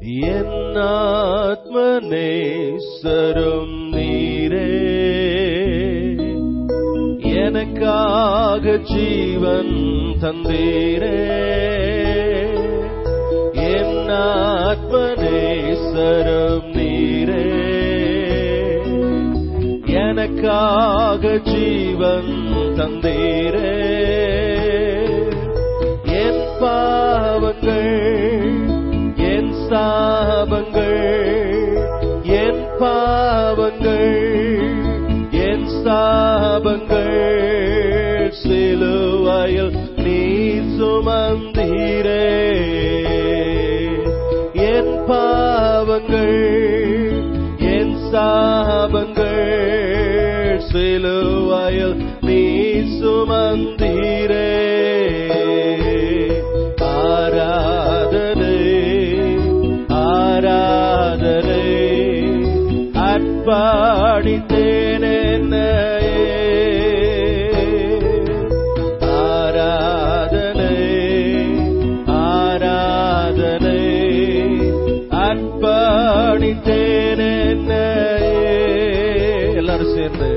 என் ஆத்மநேசரும் நீரே எனக்காக ஜீவன் தந்தீரே என் ஆத்மநேசரும் நீரே எனக்காக ஜீவன் தந்தீரே என் பாவங்கள் என் சாபங்கள் என் பாவங்கள் என் சாபங்கள் சிலுவையில் நீ சுமந்தீரே என் பாவங்கள் என் சாபங்கள் சிலுவையில் நீ சுமந்தீரே ஆராதனை ஆராதனை அற்பாடித்தேன் என்னையே ஆராதனை ஆராதனை அர்ப்பணித்தேன் என்னையே எல்லாரும் சேர்ந்து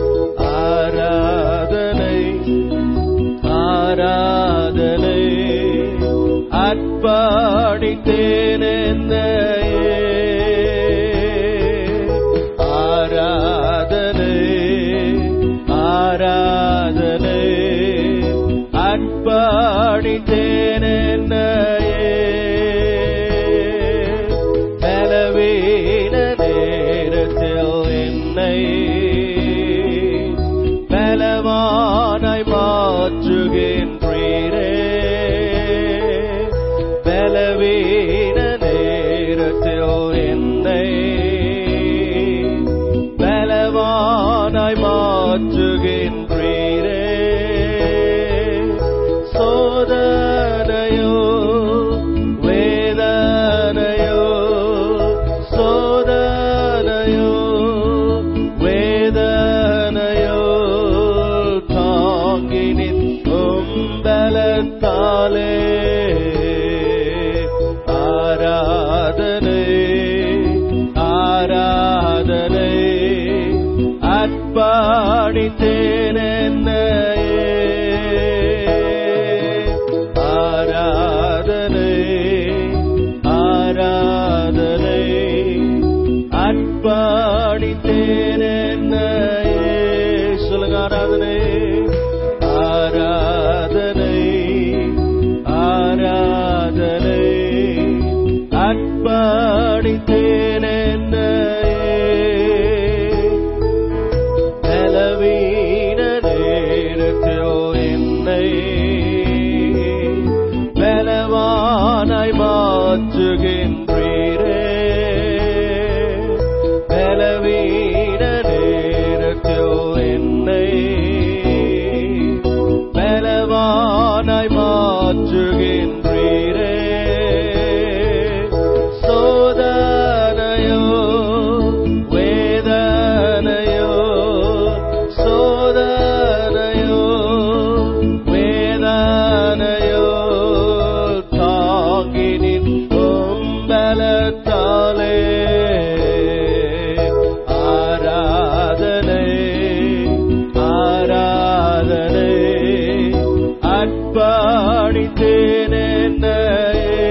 ஆராதனை ஆராதனை அர்ப்பணித்தேன் என்னையே ஆராதனை ஆராதனை அர்ப்பணித்தேன் என்னையே பலவீன நேரத்தில் என்னை பலவானாய் மாற்றுகின்றீரே பலவீன நேரத்தில் என்னை பலவானாய் மாற்றுகின்றீரே சோதனையோ வேதனையோ சோதனையோ வேதனையோ தாங்கி நிற்கும் பலத்தாலே ஆராதனை ஆராதனை அர்ப்பணித்தேன் என்னையே ஆராதனை ஆராதனை அர்ப்பணித்தேன் என்னையே சொல்லுங்க ஆராதனை ஆராதனை ஆராதனை அர்ப்பணித்தேன் என்னையே பலவீன நேரத்தில் என்னை பலவானாய் மாற்றுகின்றீரே பலவீன நேரத்தில் என்னை பலவானாய் மாற்றுகின்றீரே சோதனையோ வேதனையோ சோதனையோ வேதனையோ தாங்கி நிற்கும் பலத்தாலே ஆராதனை ஆராதனை அர்ப்பணித்தேன் என்னையே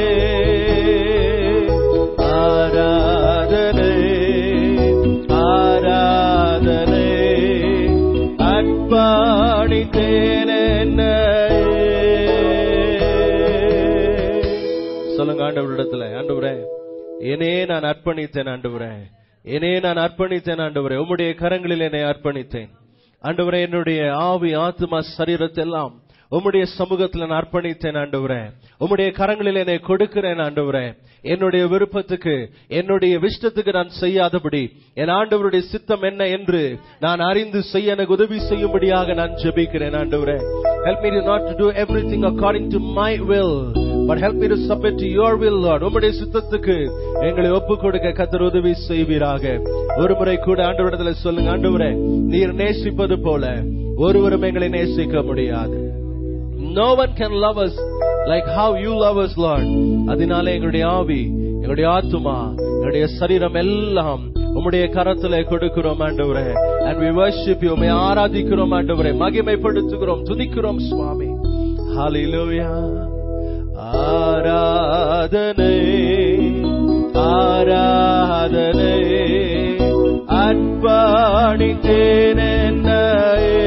ஆராதனை ஆராதனை அர்ப்பணித்தேன் என்னையே சொல்லுங்க ஆண்டவரிடத்துல ஆண்டவரே என்னே நான் அர்ப்பணித்தேன் ஆண்டவரே என்னே நான் அர்ப்பணித்தேன் ஆண்டவரே உம்முடைய கரங்களில் என்னை அர்ப்பணித்தேன் ஆண்டவரே என்னுடைய ஆவி ஆத்மா சரீரத்தெல்லாம் உம்முடைய சமூகத்தில் நான் அர்ப்பணித்தேன் ஆண்டவரே உம்முடைய கரங்களில் என்னை கொடுக்கிறேன் ஆண்டவரே என்னுடைய விருப்பத்துக்கு என்னுடைய விஷ்டத்துக்கு நான் செய்யாதபடி என் ஆண்டவருடைய சித்தம் என்ன என்று நான் அறிந்து செய்ய எனக்கு உதவி செய்யும்படியாக நான் ஜெபிக்கிறேன் ஆண்டவரே help me to not to do everything according to my will but help me to submit to your will lord உம்முடைய சித்தத்துக்கு எங்களை ஒப்புக் கொடுக்க கத்தர் உதவி செய்வீராக ஒரு முறை கூட ஆண்டவரிடத்துல சொல்லுங்க ஆண்டவரே நீர் நேசிப்பது போல ஒருவரும் எங்களை நேசிக்க முடியாது No one can love us like how you love us, Lord. அதனால எங்களுடைய ஆவி எங்களுடைய ஆத்துமா எங்களுடைய சரீரம் எல்லாம் உம்முடைய கரத்திலே கொடுக்கிறோம் ஆண்டவரே and we worship you உம்மை ஆராதிக்கிறோம் ஆண்டவரே மகிமைப்படுத்துகிறோம் துதிக்கிறோம் சுவாமி ஹalleluya ஆராதனை ஆராதனை அர்ப்பணித்தேன் என்னையே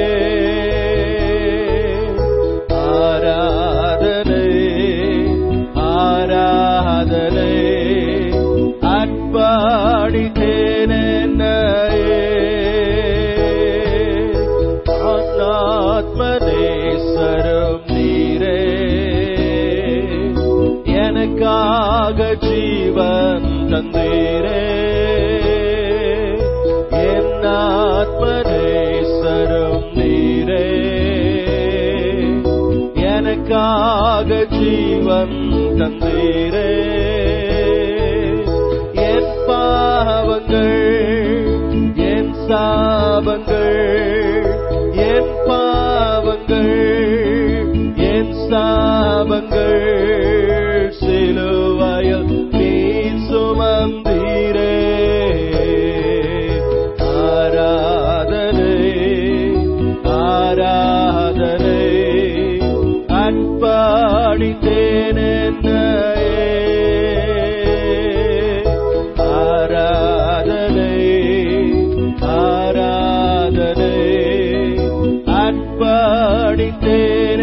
ஆராதனை ஆராதனை அர்ப்பணித்தேன் என்னையே ஆத்மநேசரும் நீரே எனக்காக ஜீவன் தந்தீரே என் ஆத்மநேசரும் நீரே எனக்காக ஜீவன் தந்தீரே என் பாவங்கள் என் சாபங்கள் என் பாவங்கள் என் சாபங்கள் சிலுவையில் நீ சுமந்தீரே ஆராதனை ஆராதனை அன்பாடித்தேன் என்னையே ஆராதனை ஆராதனை அன்பாடித்தேன்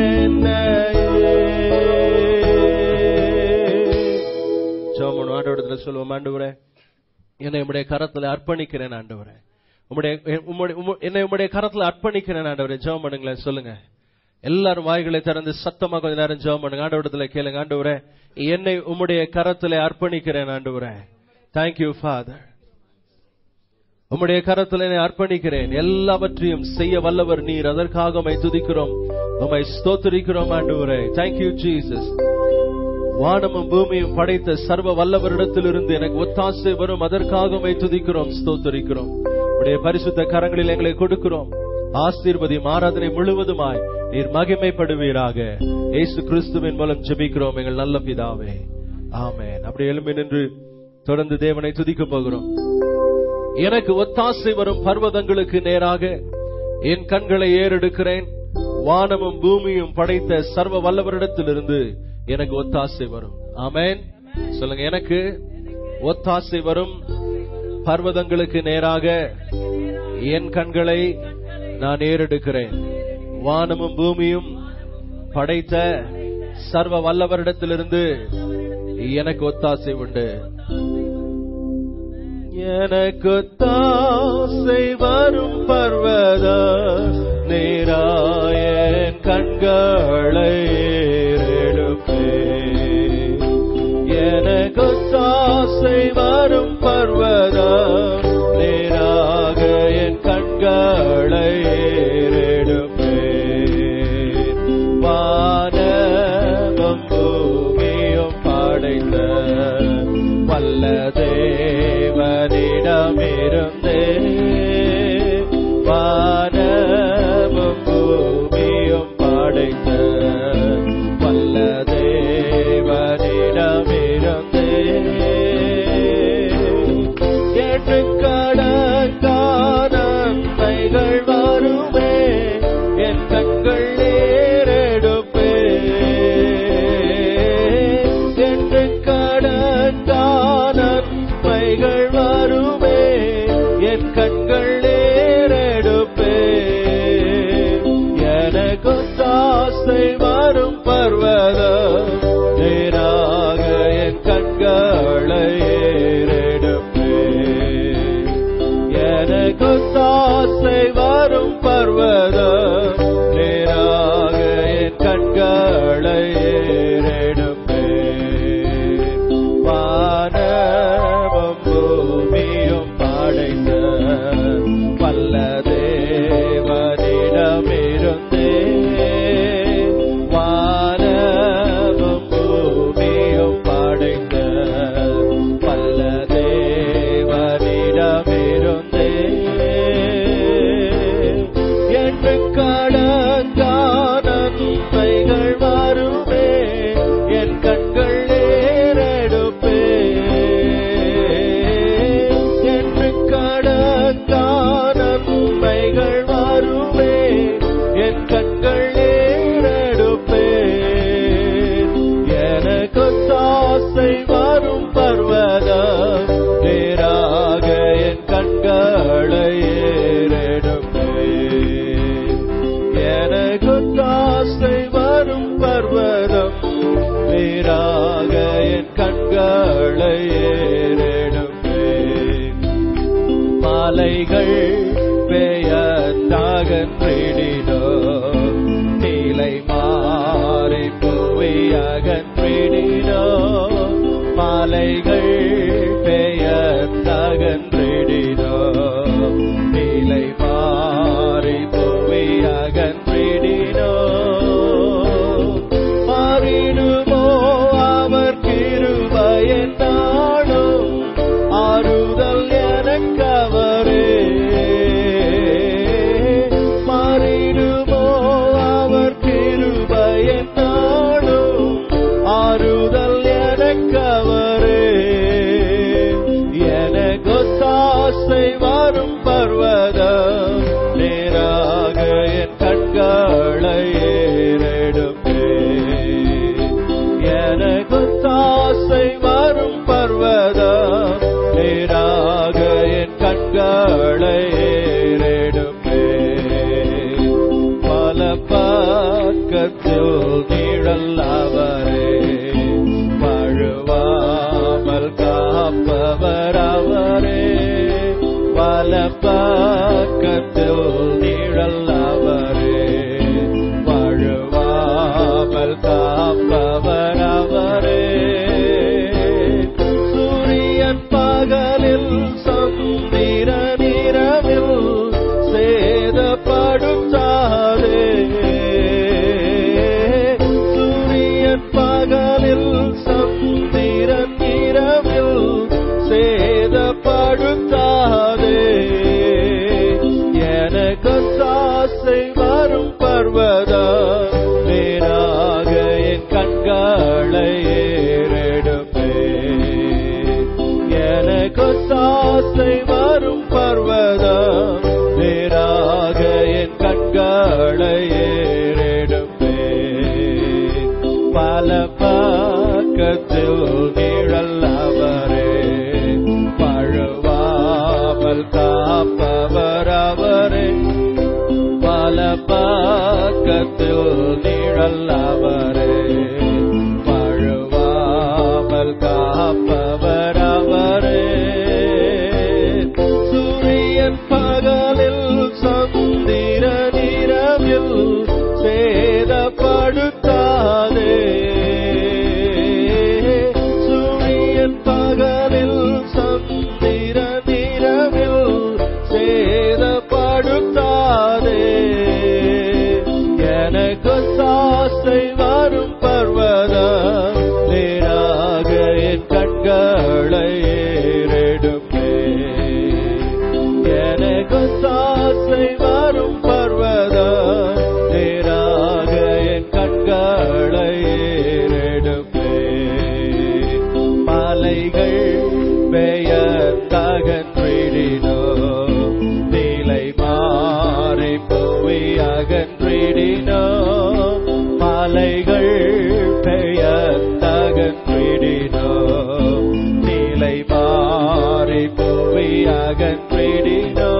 என்னையே சோமன் ஆண்டவரத்துல சொல்லுவோம் ஆண்டவரே என்னை உம்முடைய கரத்துல அர்ப்பணிக்கிறேன் ஆண்டவரே உம்முடைய உம்முடைய- உம்மு- என்னை உம்முடைய கரத்துல அர்ப்பணிக்கிறேன் ஆண்டவரே ஜெபம் பண்ணுங்களேன் சொல்லுங்க எல்லாரும் வாய்களை திறந்து சத்தமா கொஞ்ச நேரம் ஜெபம் பண்ணுங்க ஆண்டவரத்துல கேளுங்க ஆண்டவரே என்னை உம்முடைய கரத்துல அர்ப்பணிக்கிறேன் ஆண்டவரே தேங்க்யூ ஃபாதர் உம்முடைய கரத்தில் என்னை அர்ப்பணிக்கிறேன் எல்லாவற்றையும் செய்ய வல்லவர் நீர் அதற்காக உம்மை துதிக்கிறோம் உம்மை ஸ்தோத்திரிக்கிறோம் ஆண்டவரே தேங்க்யூ ஜீசஸ் வானமும் பூமியும் படைத்த சர்வ வல்லவரிடத்திலிருந்து எனக்கு ஒத்தாசை வரும் அதற்காக உம்மை துதிக்கிறோம் ஸ்தோத்தரிக்கிறோம் உடைய பரிசுத்த கரங்களில் எங்களை கொடுக்கிறோம் ஆசீர்வதியும் ஆராதனை முழுவதுமாய் நீர் மகிமைப்படுவீராக இயேசு கிறிஸ்துவின் மூலம் ஜெபிக்கிறோம் எங்கள் நல்ல பிதாவே ஆமென் அப்படி எழும்பி நின்று தொடர்ந்து தேவனை துதிக்க போகிறோம் எனக்கு ஒத்தாசை வரும் பர்வதங்களுக்கு நேராக என் கண்களை ஏறெடுக்கிறேன் வானமும் பூமியும் படைத்த சர்வ வல்லவரிடத்திலிருந்து எனக்கு ஒத்தாசை வரும் ஆமென் சொல்லுங்க எனக்கு ஒத்தாசை வரும் பர்வதங்களுக்கு நேராக என் கண்களை நான் ஏறெடுக்கிறேன் வானமும் பூமியும் படைத்த சர்வ வல்லவரிடத்திலிருந்து எனக்கு ஒத்தாசை உண்டு எனக்கு தாசை வரும் பர்வத நேராயன் கண்களை ஏறெடுப்பே எனக்கு தாசை வரும் பர்வத நேராக என் கண்களை ஏறெடுப்பே வானமும் பூமியும் படைத்த வல்ல தேவனிடமிருந்தே வானமும் பூமியும் படைத்த வல்ல தேவனிடமிருந்தே ஏற்றுக்கடங்கான நன்மைகள் வருமே என் கண்கள் நேரெடுப்பே என்று கடந்தான நன்மைகள் வருமே என் கண்கள் நேரெடுப்பே எனக்கு தாசை வரும் பர்வதம் நேராக என் கண்களை ஏறெடுப்பே எனக்கு தாசை வரும் பர்வதம் நேராக என் கண்களை ஏறெடுப்பே வானமும் பூமியும் படைத்த வல்ல தேவனிடமிருந்தே வானமும் பூமியும் படைத்த வல்ல ஏறெடுப்பேன் மாலைகள் பெயர்ந்தகன்றிடினோ நீலை மாறி புவி அகன்றிடினோ மாலைகள் பெயர்ந்தகன்றிடினோ நீலை மாறி புவி அகன்றிடினோ மாறிடுமோ அவர் கிருபையன் நாளும் ஆறுதல் எனக்கவரே மாறிடுமோ அவர் கிருபையன் நாளும் ஆறுதல் எனக்கவரே எனக்கு சாசை வரும் பர்வதம் நேராக என் கண்களை ஏறெடுப்பேன் எனக்கு தாசை வரும் பர்வதம் நேராக என் கண்களை ஏறெடுப்பேன் பல பக்கத்தில் நிழல் அவரே பழுவாமல் காப்பவர் அவரே பல பக்கத்தில் நிழல் அவரே பழுவாமல் காப்பவர் அவரே சூரியன் பகலில் சந்திரன் இரவில் சேதப்படுத்தாதே சூரியன் பகலில் சந்திரன் இரவில் சேதப்படுத்தாதே எனக்கு சாசை வரும் பர்வதம் நேராக என் கண்களை ஏறெடுப்பேன் எனக்கு சாசை வரும் பர்வதம் நேராக என் கண்களை ஏறெடுப்பேன் பல பக்கத்தில் நிழல் அவரே பழுவாமல் காப்பவர் அவரே பல பக்கத்தில் நிழல் அவரே பழுவாமல் காப்பவர் அவரே சூரியன் பகலில் சந்திரன் இரவில் சேதப்படுத்தாதே சூரியன் பகலில் சந்திரன் இரவில் சேதப்படுத்தாதே எனக்கு சாசை வரும் பர்வதம் நேராக என் கண்களை ஏறெடுப்பேன் எனக்கு சாசை வரும் பர்வதம் நேராக என் கண்களை ஏறெடுப்பேன் மலைகள் பெயர்ந்தகன்றிடினோ நீலை மாறி புவி அகன்றிடினோ மலைகள் பெயர்ந்தகன்றிடினோ நீலை மாறி புவி அகன்றிடினோ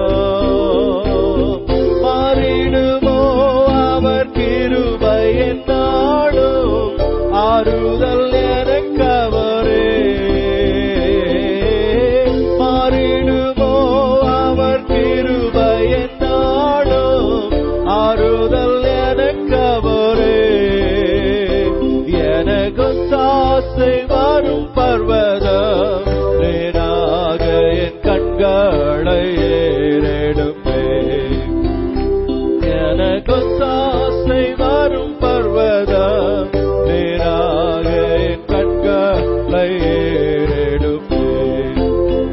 மாறிடுமோ அவர் கிருபையின் நாளும் ஆறுதல் எனக்கவரே மாறிடுமோ அவர் கிருபையின் நாளும் ஆறுதல் எனக்கவரே எனக்கு சாசை வரும் பர்வதம் நேராக என் கண்களை ஏறெடுப்பேன் எனக்கு சாசை வரும் பர்வதம் நேராக என் கண்களை ஏறெடுப்பேன்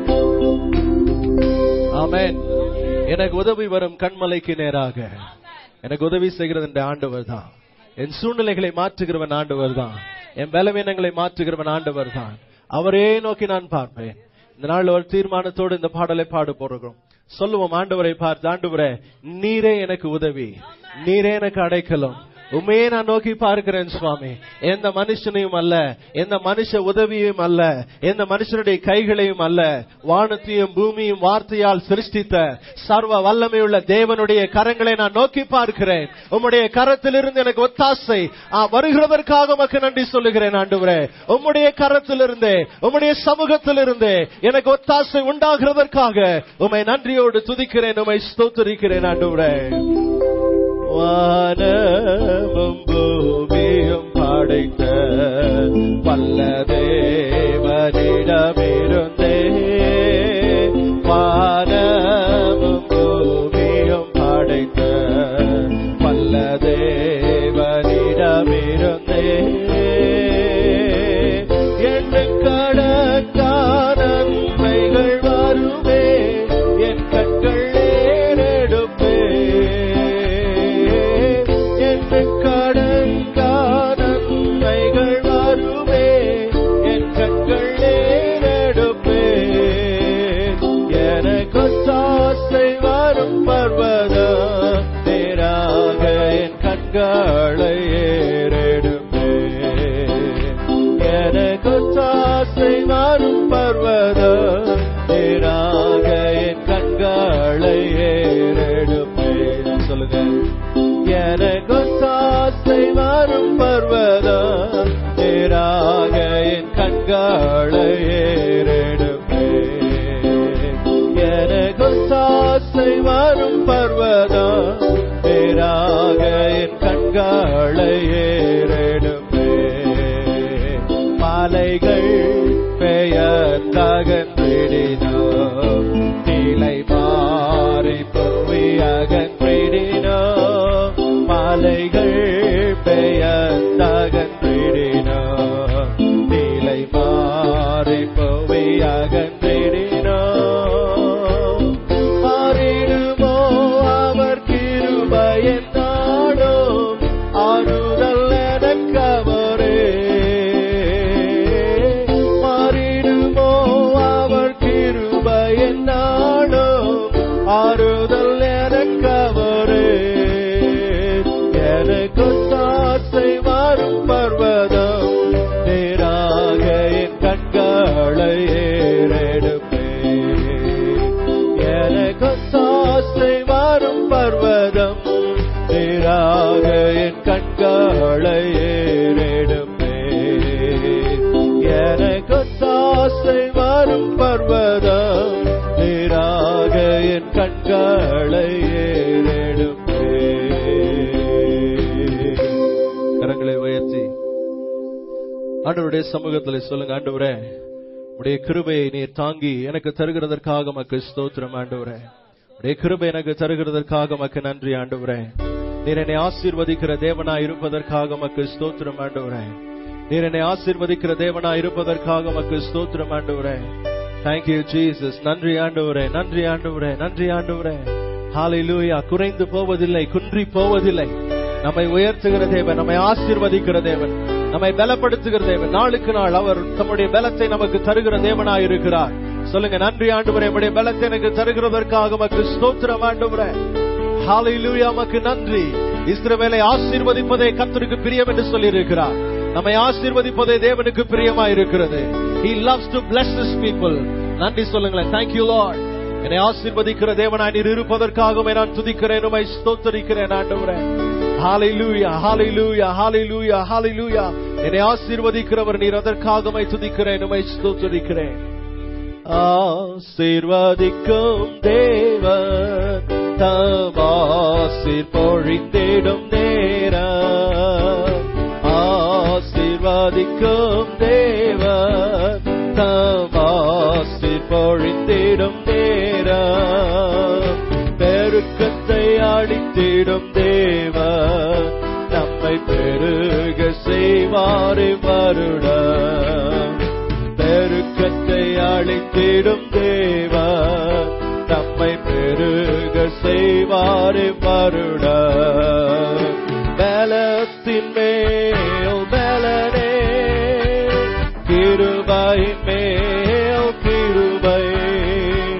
ஆமென் எனக்கு உதவி வரும் கண்மலைக்கு நேராக எனக்கு உதவி செய்கிறது என்ற ஆண்டவர் தான் என் சூழ்நிலைகளை மாற்றுகிறவன் ஆண்டவர் தான் என் பலவீனங்களை மாற்றுகிறவன் ஆண்டவர் தான் அவரே நோக்கி நான் பார்ப்பேன் இந்த நாள் ஒரு தீர்மானத்தோடு இந்த பாடலை பாட போகிறோம் சொல்லுவோம் ஆண்டவரை பார்த்து ஆண்டவரே நீரே எனக்கு உதவி நீரே எனக்கு அடைக்கலம் உண்மையே நான் நோக்கி பார்க்கிறேன் சுவாமி எந்த மனுஷனையும் அல்ல எந்த மனுஷ உதவியும் அல்ல எந்த மனுஷனுடைய கைகளையும் அல்ல வானத்தையும் பூமியும் வார்த்தையால் சிருஷ்டித்த சர்வ வல்லமையுள்ள தேவனுடைய கரங்களை நான் நோக்கி பார்க்கிறேன் உம்முடைய கரத்திலிருந்து எனக்கு ஒத்தாசை ஆ, வருகிறதற்காக உமக்கு நன்றி சொல்லுகிறேன் ஆண்டவரே உம்முடைய கரத்திலிருந்து உம்முடைய சமூகத்திலிருந்து எனக்கு ஒத்தாசை உண்டாகிறதற்காக உம்மை நன்றியோடு துதிக்கிறேன் உம்மை ஸ்தோத்தரிக்கிறேன் ஆண்டவரே வானமும் பூமியும் படைத்த வல்ல தேவனிடமிருந்தே வானமும் பூமியும் படைத்த வல்ல தேவனிடமிருந்தே எண்ணு கடற்கான நன்மைகள் வருமே என் கண்கள் ஏறெடுப்பே எண்ணு கடற்கான நன்மைகள் வருமே என் கண்கள் ஏறெடுப்பே எனக்கு சாசை வரும் பர்வதம் நேராக என் கண்களை ஏறெடுப்பே எனக்கு சாசை வரும் பர்வதம் நேராக என் கண்களை ஏறெடுப்பேன் சொல்லுங்க எனக்கு சாசை வரும் பர்வதம் நேராக என் கண்களை ஏறெடுப்பேன் எனக்கு சாசை வரும் பர்வதம் நேராக என் கண்களை ஏறெடுப்பேன் மாலைகள் பெயர் தகன்றிடினோ நீலை மாறி புவி அகன்றிடினோ மாலைகள் பெயர் தகன்றிடினோ நீலை மாறி புவி அகன்றிடினோ மாறிடுமோ அவர் கிருபையின் நாடும் ஆறுதல் எனக்கவரே மாறிடுமோ அவர் கிருபையின் நாடும் ஆறுதல் எனக்கவரே எனக்கு சாசை வரும் பர்வதம் நேராக என் கண்களை ஏறெடுப்பேன் எனக்கு சாசை வரும் பர்வதம் நேராக என் கண்களை ஏறெடுப்பேன் எனக்கு சாசை வரும் பர்வதம் நேராக என் கண்களை ஏறெடுப்பேன் கரங்களை உயர்த்தி ஆண்டவருடைய சமூகத்தில் சொல்லுங்க ஆண்டவரே உடைய கிருபையை நீர் தாங்கி எனக்கு தருகிறதற்காக மக்கு ஸ்தோத்திரம் ஆண்டவரே உடைய கிருபை எனக்கு தருகிறதற்காக மக்கு நன்றி ஆண்டவரே நீர் என்னை ஆசீர்வதிக்கிற தேவனா இருப்பதற்காக மக்கு ஸ்தோத்திரம் ஆண்டவரே நீர் என்னை ஆசீர்வதிக்கிற தேவனா இருப்பதற்காக மக்கு ஸ்தோத்திரம் ஆண்டவரே தேங்க்யூ ஜீசஸ் நன்றி ஆண்டவரே நன்றி ஆண்டவரே நன்றி ஆண்டவரே ஹalleluya குறைந்து போவதில்லை குன்றி போவதில்லை நம்மை உயர்த்துகிற தேவன் நம்மை ஆசீர்வதிக்கிற தேவன் நம்மை பலப்படுத்துகிற தேவன் நாளுக்கு நாள் அவர் தம்முடைய பலத்தை நமக்கு தருகிற தேவனாய் இருக்கிறார் சொல்லுங்க நன்றி ஆண்டவரே நம்முடைய பலத்தை எனக்கு தருகிறதற்காக நமக்கு ஸ்தோத்திரம் ஆண்டவரே ஹalleluya நமக்கு நன்றி இஸ்ரவேலை ஆசீர்வதிப்பதே கர்த்தருக்கு பிரியம் என்று சொல்லி இருக்கிறார் நம்மை ஆசீர்வதிப்பதே தேவனுக்கு பிரியமாய் இருக்கிறது he loves to bless his people நன்றி சொல்லுங்களேன் thank you lord என்னை ஆசீர்வதிக்கிற தேவனாய் நீர் இருப்பதற்காகவே நான் துதிக்கிறேன் உமை ஸ்தோத்தரிக்கிறேன் ஆண்டவரே ஹalleluya ஹalleluya ஹalleluya ஹalleluya என்னை ஆசீர்வதிக்கிறவர் நீர் அதற்காகவே துதிக்கிறேன் உமை ஸ்தோத்தரிக்கிறேன் ஆசீர்வதிக்கும் தேவன் தமாசிர் பொழிந்திடும் நேரம் ஆசீர்வதிக்கும் தேவன் தமாசிர் பொழிந்திடும் நேரம் பெருக்கத்தை அடித்திடும் தேவன் நம்மை பெருக செய்வாரு வருடம் பெருக்கத்தை அழித்திடும் தேவா நம்மை பெருக செய்வாரு மருட பலத்தின் மேல் பலனே கிருபையின் மேல் கிருபை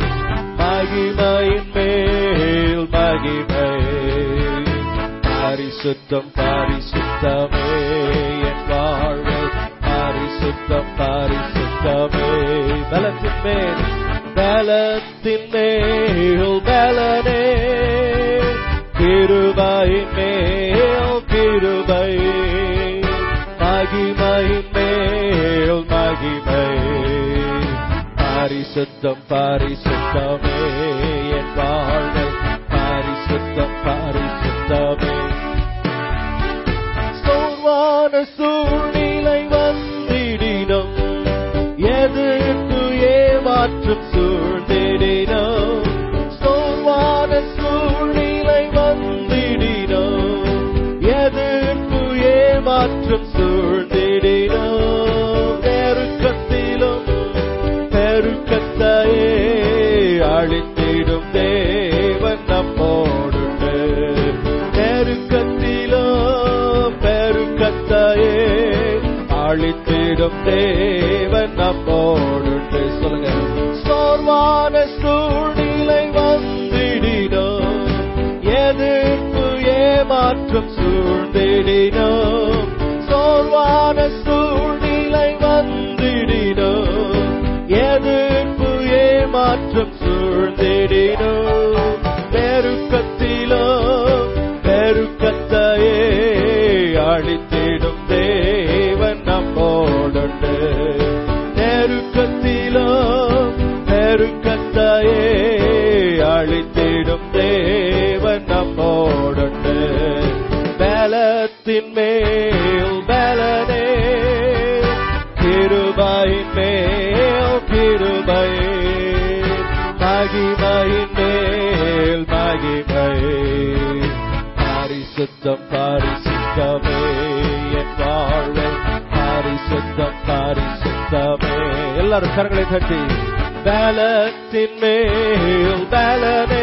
மகிமையின் மேல் மகிமை பரிசுத்தம் பரிசுத்தமே என் வாழ்வில் பரிசுத்தம் பரிசுத்தமே பலத்தின் மேல் பலத்தின் மேல் பலனே கிருபையின் மேல் கிருபை மகிமையின் மேல் மகிமை பரிசுத்தம் பரிசுத்தமே என் வாழ்வில் பரிசுத்தம் பரிசுத்தமே சோர்வான சூழ்நிலை வந்திடினும் எதிர்த்து ஏமாற்றும் சூழ்ந்திடினும் சோர்வான சூழ்நிலை வந்திடினும் எதிர்த்து ஏமாற்றும் சூழ்ந்திடினும் நெருக்கத்திலும் பெருக்கத்தையே அழித்திடும் தேவன் நம்மோடுண்டு நெருக்கத்திலோ பெருக்கத்தையே அழித்திடும் தேவன் நம்மோடுண்டு சொல்லுங்க சோர்வான சூழ்நிலை வந்திடினோ எதிர்ப்பு ஏமாற்றம் சூழ்ந்திடினோ சோர்வான சூழ்நிலை வந்திடினோ எதிர்ப்பு ஏமாற்றம் சூழ்ந்திடினோ பெருக்கத்திலோ பெருக்கத்தையே அழித்திடும் தேவன் நம்மோடுண்டு நெருக்கத்திலோ பெருக்கத்தையே அழித்திடும் தேவன் நம்மோடுண்டு பலத்தின் மேல் பலனே கிருபையின் மேல் கிருபை மகிமையின் மேல் மகிமை பரிசுத்தம் பரிசுத்தமே என் வாழ்வில் பரிசுத்தம் பரிசுத்தமே எல்லாரும் கரங்களை தட்டி பலத்தின் மேல் பலனே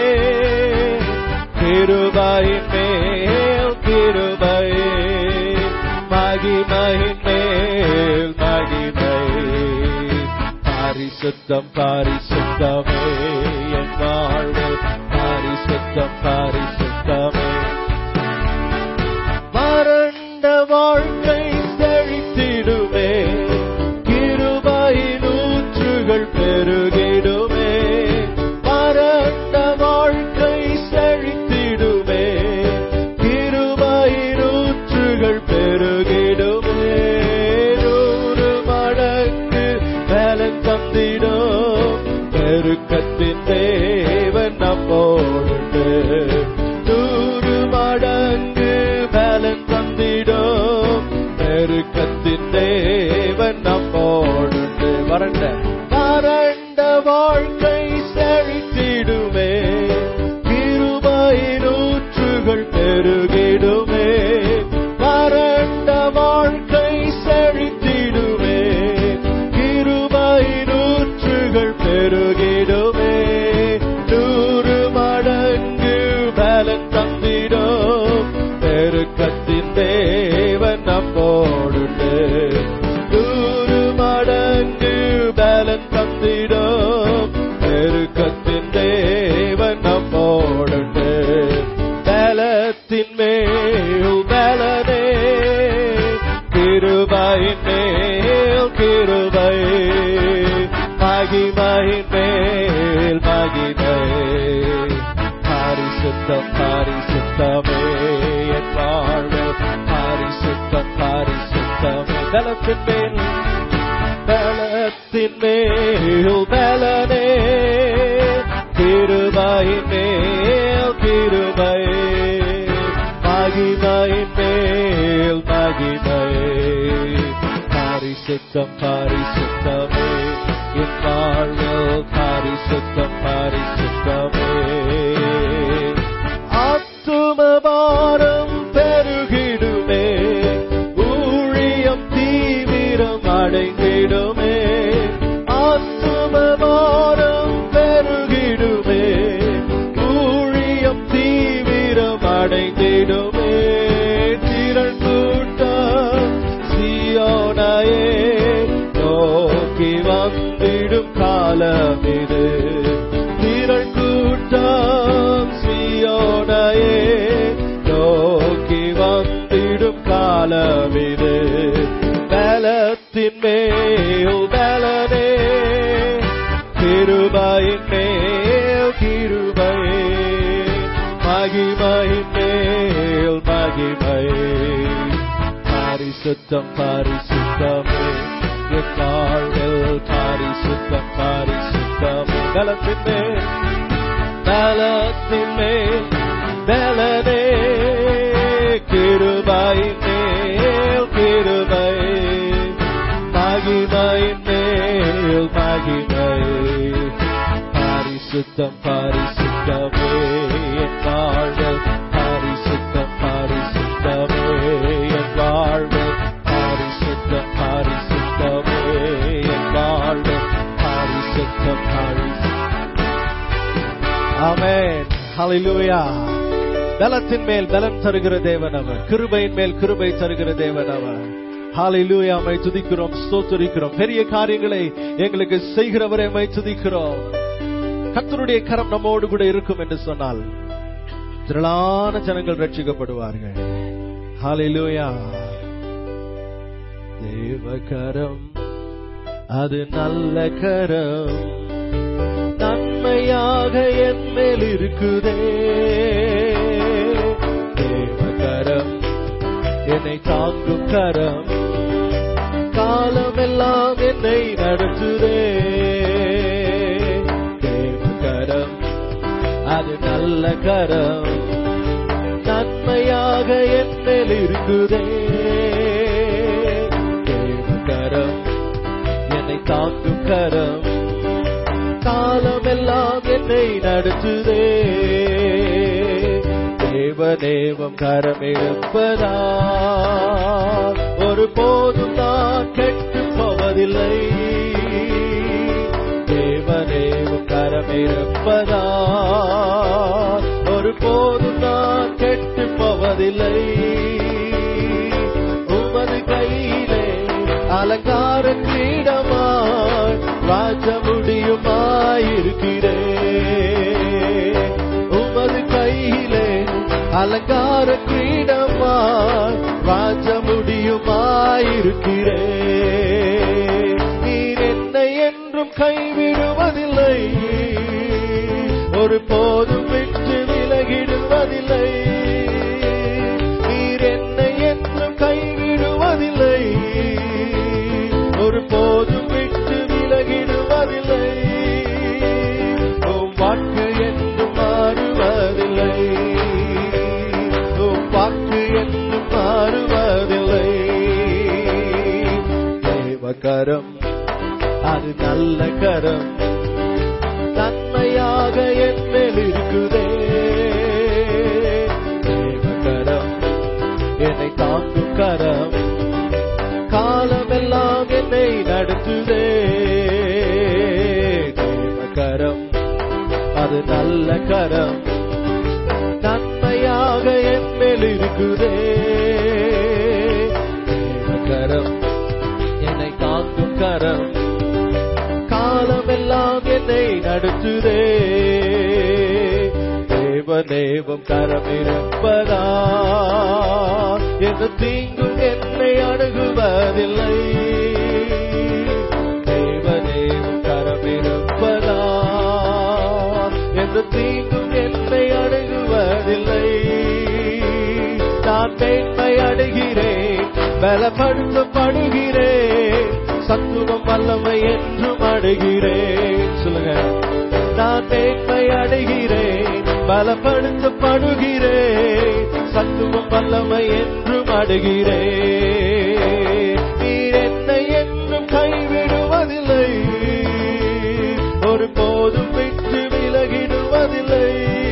கிருபையின் மேல் கிருபை மகிமையின் மேல் மகிமை பரிசுத்தம் பரிசுத்தமே என் வாழ்வில் பரிசுத்தம் பரிசுத்தமே வறண்ட வாழ்க்கை செழித்திடுமே கிருபையின் ஊற்றுகள் பெருகிடுமே வறண்ட வாழ்க்கை செழித்திடுமே கிருபையின் ஊற்றுகள் பெருகிடுமே நூறு மடங்கு பலன் தந்திடும் பெருக்கத்தின் தேவன் நம்மோடு நூறு மடங்கு பலன் தந்திடும் பெருக்கத்தின் தேவன் நம்மோடு வறண்ட வறண்ட வாழ்க்கை செழித்திடுமே கிருபையின் ஊற்றுகள் பெருகிடுமே வறண்ட வாழ்க்கை செழித்திடுமே கிருபையின் ஊற்றுகள் பெருகிடுமே நூறு மடங்கு பலன் தந்திடும் பெருக்கத்தின் தேவன் நம்மோடுண்டு நூறு மடங்கு பலன் தந்திடும் பெருக்கத்தின் தேவன் நம்மோடுண்டு பலத்தின் மேல் பலனே கிருபையின் மேல் கிருபை மகிமையின் மேல் மகிமை பரிசுத்தம் பரிசுத்தமே என் வாழ்வில் பரிசுத்தம் பரிசுத்தமே பலத்தின் மேல் பலத்தின் மேல் பலனே கிருபையின் மேல் கிருபை மகிமையின் மேல் மகிமை பரிசுத்தம் பரிசுத்தமே என் வாழ்வில் பரிசுத்தம் பரிசுத்தமே ஆத்துமபாரம் பெருகிடுமே ஊழியம் தீவிரம் அடைந்திடுமே ஆத்துமபாரம் பெருகிடுமே ஊழியம் தீவிரம் அடைந்திடுமே திரள் கூட்டம் சியோனையே நோக்கி வந்திடும் காலம் இது திரள் கூட்டம் சியோனையே நோக்கி வந்திடும் கிருபையின் மேல் கிருபை மகிமையின் மேல் மகிமை பரிசுத்தம் பரிசுத்தமே என் வாழ்வில் பரிசுத்தம் பரிசுத்தமே பலத்தின் மேல் பலத்தின் மேல் பலனே கிருபையின் மேல் கிருபை மகிமையின் மேல் மகிமை பரிசுத்தம் பரிசுத்தமே என் வாழ்வில் பரிசுத்தம் பரிசுத்தமே என் வாழ்வில் பரிசுத்தம் பரிசுத்தமே என் வாழ்வில் பரிசுத்தம் பரிசுத்தம் ஆமென் ஹalleluya பலத்தின் மேல் பலன் தருகிற தேவன் அவர் கிருபையின் மேல் கிருபை தருகிற தேவன் அவர் ஹalleluya மை துதிக்கிறோம் ஸ்தோத்திரிக்கிறோம் பெரிய காரியங்களை எங்களுக்கு செய்கிறவரை மை துதிக்கிறோம் கர்த்தருடைய கரம் நம்மோடு கூட இருக்கும் என்று சொன்னால் திரளான ஜனங்கள் ரட்சிக்கப்படுவார்கள் ஹalleluya தேவகரம் அது நல்ல கரம் நன்மையாக என் மேல் இருக்குதே தேவகரம் என்னை தாங்கும் கரம் காலமெல்லாம் என்னை நடத்துதே தேவகரம் அது நல்ல கரம் நன்மையாக என் மேல் இருக்குதே தேவகரம் என்னை தாங்கும் கரம் காலமெல்லாம் என்னை நடத்துதே தேவதேவம் கரமிருப்பதா ஒரு போதும் நான் கெட்டு போவதில்லை தேவதேவம் கரமிருப்பதா ஒரு போதும் நான் கெட்டு போவதில்லை உமது கையிலே அலங்கார கிரீடமாய் ராஜ முடியுமாயிருக்கிறே உமது கையிலே அலங்கார கிரீடமாய் ராஜ முடியுமாயிருக்கிறே நீர் என்னை என்றும் கைவிடுவதில்லை ஒரு போதும் விட்டு விலகிடுவதில்லை நீர் என்னை என்றும் கைவிடுவதில்லை ஒரு போதும் விட்டு விலகிடுவதில்லை உம் வாக்கு என்றும் மாறுவதில்லை உம் வாக்கு என்றும் மாறுவதில்லை தேவகரம் அது நல்ல கரம் நன்மையாக என் மேல் இருக்குதே தேவகரம் என்னை தாங்கும் கரம் காலமெல்லாம் என்னை நடத்துதே தேவகரம் அது நல்ல கரம் நன்மையாக என் மேல் இருக்குதே தேவகரம் என்னை தாங்கும் கரம் காலமெல்லாம் என்னை நடத்துதே தேவதேவம் கரம் இருப்பதா எந்த தீங்கும் என்னை அணுகுவதில்லை தேவதேவம் கரம் இருப்பதா எந்த தீங்கும் என்னை அணுகுவதில்லை நான் மேன்மை அடைகிறேன் பலப்படுத்தப்படுகிறேன் சத்துவம் வல்லமை என்றும் அடைகிறேன் சொல்லுங்க நான் மேன்மை அடைகிறேன் பலப்படுத்தப்படுகிறேன் சத்துவம் வல்லமை என்றும் அடைகிறேன் நீர் என்னை என்றும் கைவிடுவதில்லை ஒரு போதும் விட்டு விலகிடுவதில்லை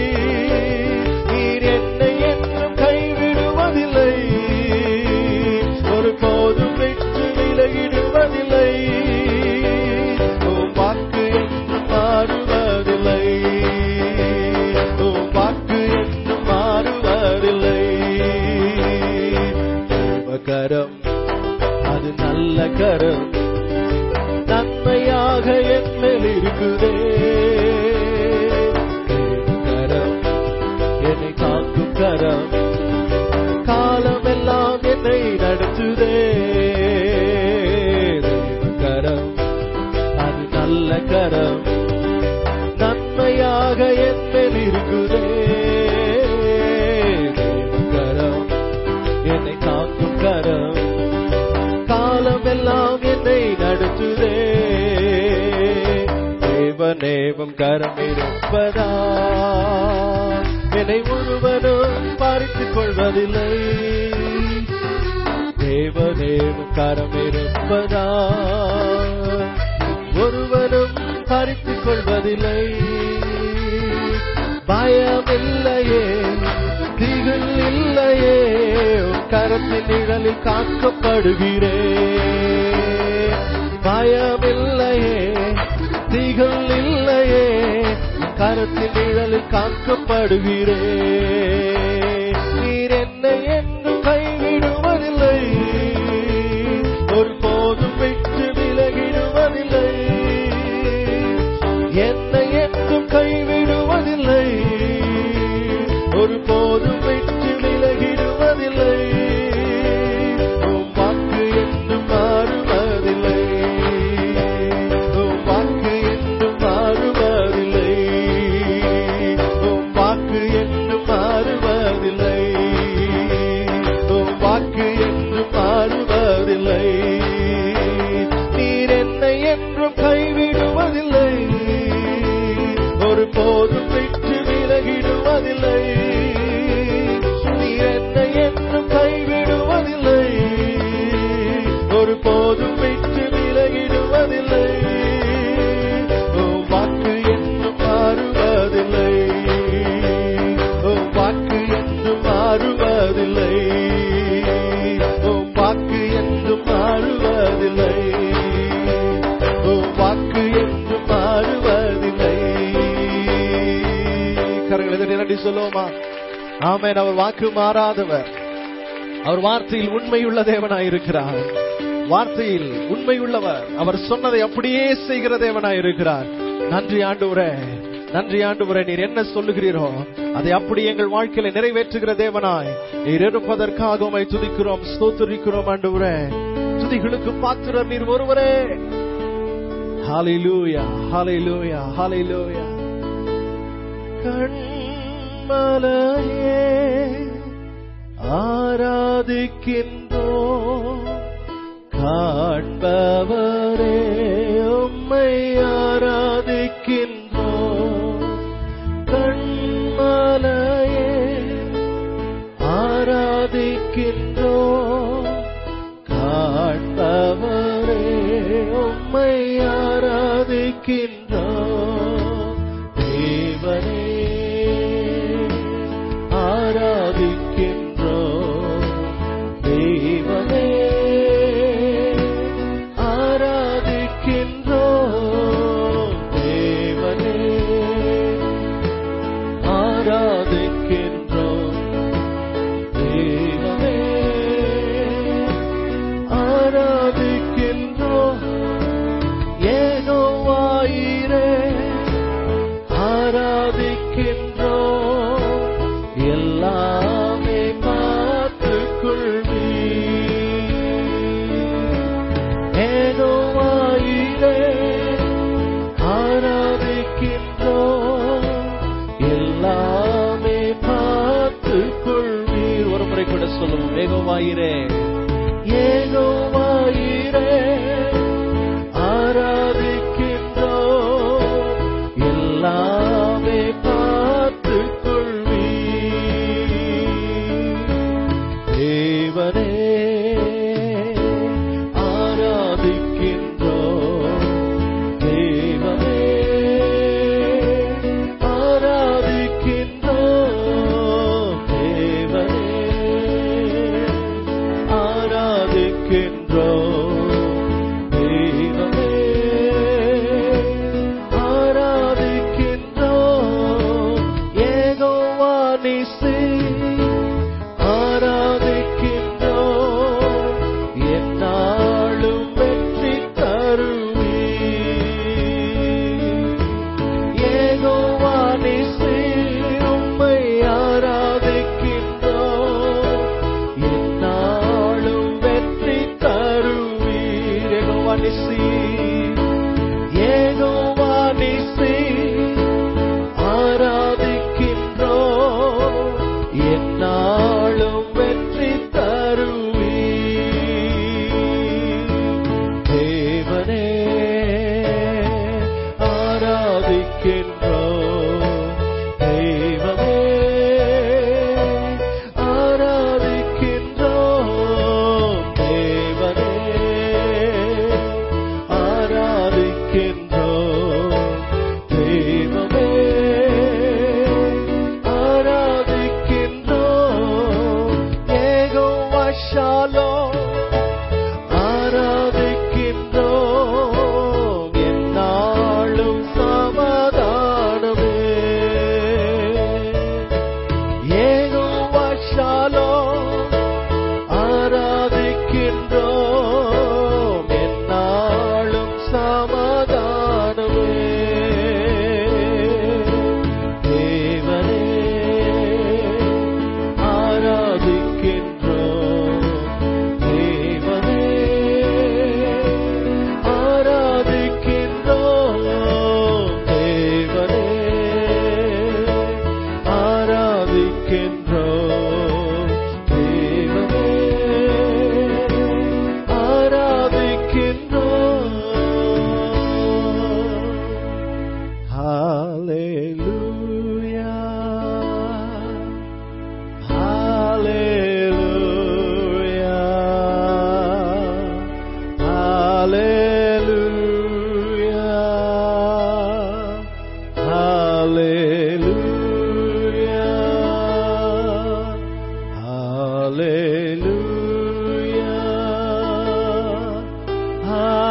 நீர் என்னை என்றும் கைவிடுவதில்லை ஒரு போதும் விட்டு விலகிடுவதில்லை உம் வாக்கு என்றும் மாறுவதில்லை உம் வாக்கு என்றும் மாறுவதில்லை தேவகரம் அது நல்ல கரம் நன்மையாக என் மேல் இருக்குதே தேவகரம் என்னை காக்கும் கரம் காலமெல்லாம் என்னை நடத்துதே தேவகரம் அது நல்ல கரம் தேவனேவம் கரம் இருப்பதா என்னை ஒருவனும் பறித்துக் கொள்வதில்லை தேவனேவம் கரம் இருப்பதா ஒருவனும் பறித்துக் கொள்வதில்லை பயமில்லையே திகில் இல்லையே உன் கரத்தின் நிழலில் காக்கப்படுகிறேன் பயமில்லையே திகில் இல்லையே உன் கரத்தின் நிழலில் காக்கப்படுகிறேன் நீர் என்னை என்று கைவிடுவதில்லை ஒரு போதும் விட்டு விலகிடுவதில்லை என்னை என்றும் கைவிடுவதில்லை ஒரு போதும் விட்டு விலகிடுவதில்லை உம் வாக்கு என்றும் மாறுவதில்லை உம் வாக்கு என்றும் மாறுவதில்லை உம் வாக்கு என்றும் மாறுவதில்லை உம் வாக்கு என்றும் மாறுவதில்லை நீர் என்னை என்றும் கைவிடுவதில்லை ஒரு போதும் விட்டு விலகிடுவதில்லை நீர் என்னை என்றும் கைவிடுவதில்லை ஒரு போதும் விட்டு விலகிடுவதில்லை உம் வாக்கு என்றும் மாறுவதில்லை உம் வாக்கு என்றும் மாறுவதில்லை உம் வாக்கு என்றும் மாறுவதில்லை உம் வாக்கு என்றும் மாறுவதில்லை கரங்களை நிரண்டி சொல்லுவோமா ஆமென் அவர் வாக்கு மாறாதவர் அவர் வார்த்தையில் உண்மையுள்ள தேவனாயிருக்கிறார் வார்த்தையில் உண்மையுள்ளவர் அவர் சொன்னதை அப்படியே செய்கிற தேவனாயிருக்கிறார் நன்றி ஆண்டவரே நன்றி ஆண்டவரே நீர் என்ன சொல்லுகிறீரோ அதை அப்படி எங்கள் வாழ்க்கையில நிறைவேற்றுகிற தேவனாய் நீர் இருப்பதற்காக உமை துதிக்கிறோம் ஸ்தோத்திரிக்கிறோம் ஆண்டவரே துதிகளுக்கு பாத்திரர் நீர் ஒருவரே ஹalleluya ஹalleluya ஹalleluya கண்மலையே ஆராதிக்கின்றோ காண்பவரே உம்மை ஆராதிக்கின்றோ கண்மலையே ஆராதிக்கின்றோ காண்பவரே உம்மை ஆராதிக்கின்றோ தேவனே ஆராதிக்கின்றோ தெய்வமே ஆராதிக்கின்றோ தேவனே ஆராதிக்கின்றோ தெய்வமே ஆராதிக்கின்றோ ஏகோவாயிரே ஆராதிக்கின்றோ எல்லாமே பார்த்துக் கொள்வி ஏகோவாயிரே ஆராதிக்கின்றோ எல்லாமே பார்த்துக் கொள்வீர் ஒரு முறை கூட சொல்லுவோம் ஏகோவாயிரே ஏகோவாயிரே ஆராதிக்கின்றோ எல்லாமே பார்த்துக் கொள்வீர் தேவனே ஆராதிக்கின்றோ தேவனே ஆராதிக்கின்றோ தேவனே ஆராதிக்கின்றோ தெய்வமே ஆராதிக்கின்றோ ஏகோவா நிசி ஆராதிக்கின்றோ என்னாலும் வெற்றி தருவி ஏகோவா நிசி உம்மை ஆராதிக்கின்றோ என்னாலும் வெற்றி தருவீர் ஏகோவா நிசி ஏகோவா நிசி ஆராதிக்கின்றோ என்னாலும் வெற்றி தருவீர் தேவனே ஆராதிக்கின்றோ தெய்வமே ஆராதிக்கின்றோம் தேவனே ஆராதிக்கின்றோம் தெய்வமே ஆராதிக்கின்றோம் ஏகோவா ஷாலோம் ஆராதிக்கின்றோம் என்னாலும் சமாதானமே ஏகோவா ஷாலோம் ஆராதிக்கின்றோம் என்னாலும் சமாதானமே தேவனே ஆராதிக்கின்றோம் தேவனே ஆராதிக்கின்றோம் தேவனே ஆராதிக்கின்றோம் தேவனே ஆராதிக்கின்றோம் Hallelujah. Hallelujah. Hallelujah. Hallelujah.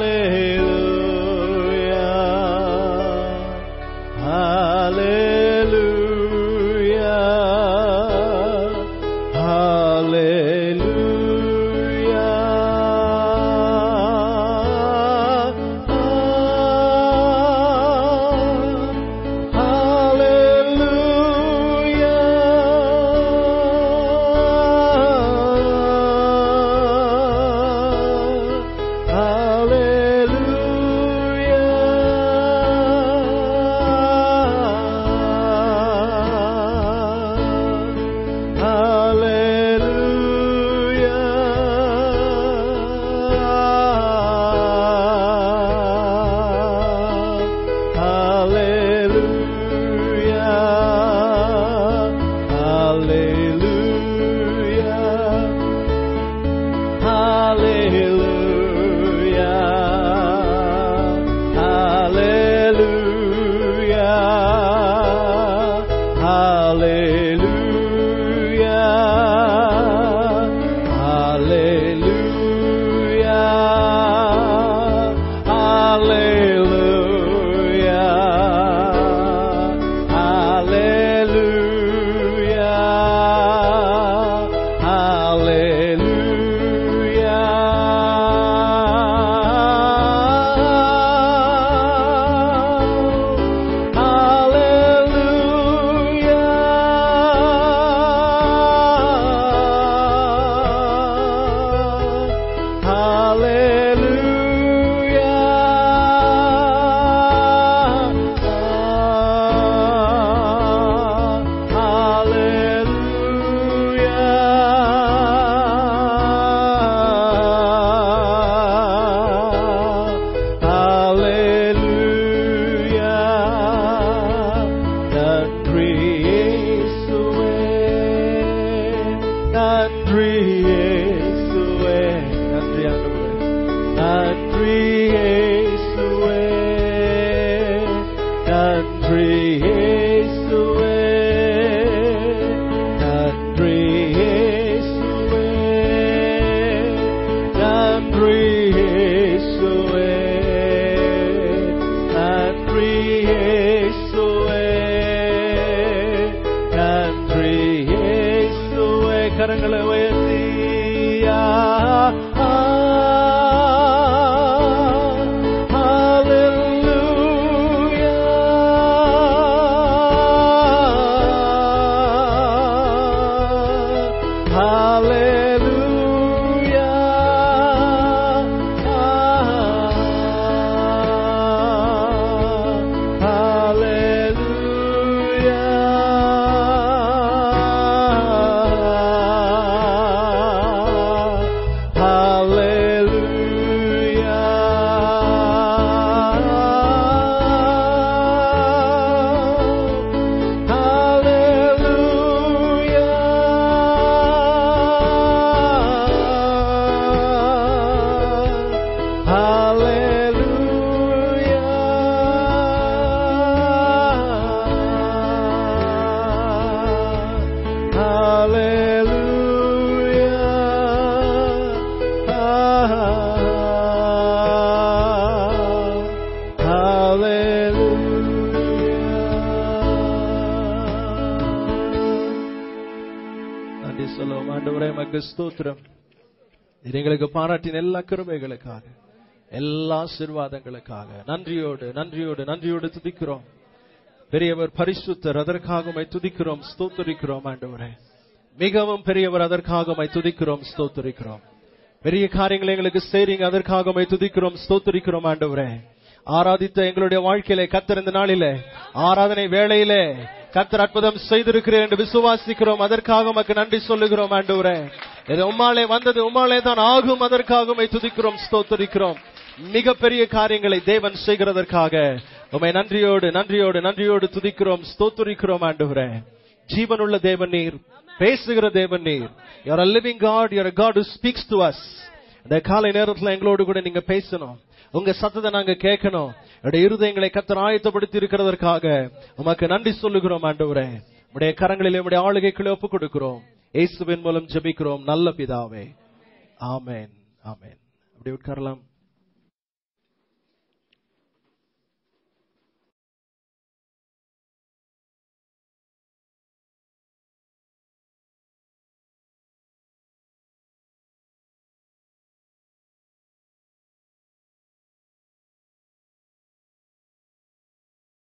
Hallelujah. Hallelujah. Hallelujah. Hallelujah. நன்றி இயேசுவே நன்றி இயேசுவே நன்றி ஆண்டவரே நன்றி இயேசுவே நன்றி இயேசுவே நன்றி இயேசுவே நன்றி இயேசுவே நன்றி இயேசுவே நன்றி இயேசுவே கரங்களை உயர்த்தி ஆ, ஆ, Hallelujah. ஆண்டவரே மக்கு ஸ்தோத்திரம் இது எங்களுக்கு பாராட்டின எல்லா கிருபைகளுக்காக எல்லா ஆசீர்வாதங்களுக்காக நன்றியோடு நன்றியோடு நன்றியோடு துதிக்கிறோம் பெரியவர் பரிசுத்தர் அதற்காக உம்மை துதிக்கிறோம் ஸ்தோத்தரிக்கிறோம் ஆண்டவரே மிகவும் பெரியவர் அதற்காக உம்மை துதிக்கிறோம் ஸ்தோத்தரிக்கிறோம் பெரிய காரியங்களை எங்களுக்கு செய்றீங்க அதற்காக உம்மை துதிக்கிறோம் ஸ்தோத்தரிக்கிறோம் ஆண்டவரே ஆராதித்த எங்களுடைய வாழ்க்கையிலே கத்தர் இந்த நாளிலே ஆராதனை வேளையிலே கத்தர் அற்புதம் செய்திருக்கிறேன் என்று விசுவாசிக்கிறோம் அதற்காக உமக்கு நன்றி சொல்லுகிறோம் ஆண்டவரே இது உம்மாலே வந்தது உம்மாலே தான் ஆகும் அதற்காக உம்மை துதிக்கிறோம் ஸ்தோத்தரிக்கிறோம் மிகப்பெரிய காரியங்களை தேவன் செய்கிறதற்காக உம்மை நன்றியோடு நன்றியோடு நன்றியோடு துதிக்கிறோம் ஸ்தோத்தரிக்கிறோம் ஆண்டவரே ஜீவனுள்ள தேவன் நீர் பேசுகிற தேவன் நீர் you are a living God you're a God who speaks to us இந்த காலை நேரத்துல எங்களோடு கூட நீங்க பேசணும் உங்க சத்தத்தை நாங்க கேட்கணும் என்னுடைய இருதயங்களை கத்தர் ஆயத்தப்படுத்தி இருக்கிறதற்காக உமக்கு நன்றி சொல்லுகிறோம் ஆண்டவரே உடைய கரங்களிலே உடைய ஆளுகைக்குள்ளே ஒப்புக் கொடுக்கிறோம் இயேசுவின் மூலம் ஜெபிக்கிறோம் நல்ல பிதாவே ஆமென் ஆமென் அப்படி உட்காரலாம்